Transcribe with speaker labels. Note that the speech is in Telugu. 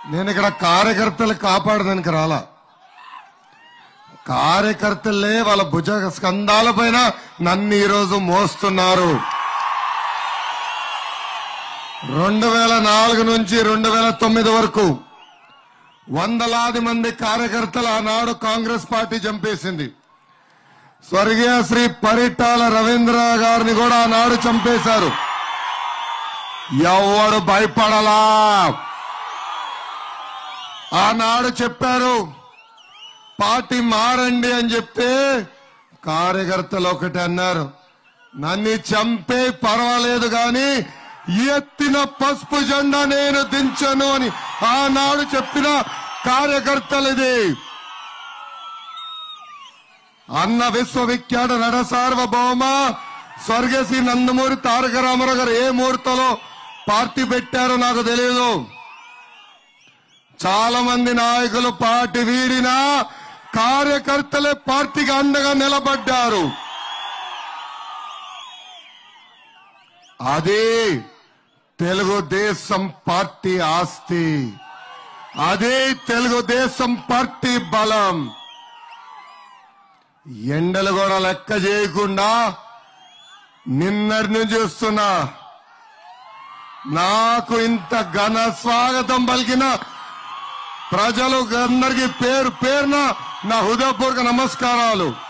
Speaker 1: నేను ఇక్కడ కార్యకర్తలు కాపాడదానికి రాలా కార్యకర్తలే వాళ్ళ భుజ స్కంధాల పైన నన్ను ఈరోజు మోస్తున్నారు రెండు వేల నాలుగు నుంచి రెండు వేల తొమ్మిది వరకు వందలాది మంది కార్యకర్తలు ఆనాడు కాంగ్రెస్ పార్టీ చంపేసింది స్వర్గీయ శ్రీ పరిటాల రవీంద్ర గారిని కూడా ఆనాడు చంపేశారు ఎవడు భయపడలా ఆనాడు చెప్పారు పార్టీ మారండి అని చెప్తే కార్యకర్తలు ఒకటి అన్నారు నన్ను చంపే పర్వాలేదు గాని ఎత్తిన పసుపు జెండా నేను దించను అని ఆనాడు చెప్పిన కార్యకర్తలు ఇది అన్న విశ్వవిఖ్యాత నట సార్వభౌమ స్వర్గశ్రీ నందమూరి తారక రామారావు గారు ఏ ముహూర్తంలో పార్టీ పెట్టారో నాకు తెలియదు చాలా మంది నాయకులు పార్టీ వీడినా కార్యకర్తలే పార్టీకి అండగా నిలబడ్డారు అది తెలుగుదేశం పార్టీ ఆస్తి అదే తెలుగుదేశం పార్టీ బలం ఎండలు కూడా లెక్క చేయకుండా నిన్నటి నుంచి చూస్తున్నా నాకు ఇంత ఘన స్వాగతం పలికిన ప్రజలు అందరికీ పేరు పేరున నా హృదయపూర్వక నమస్కారాలు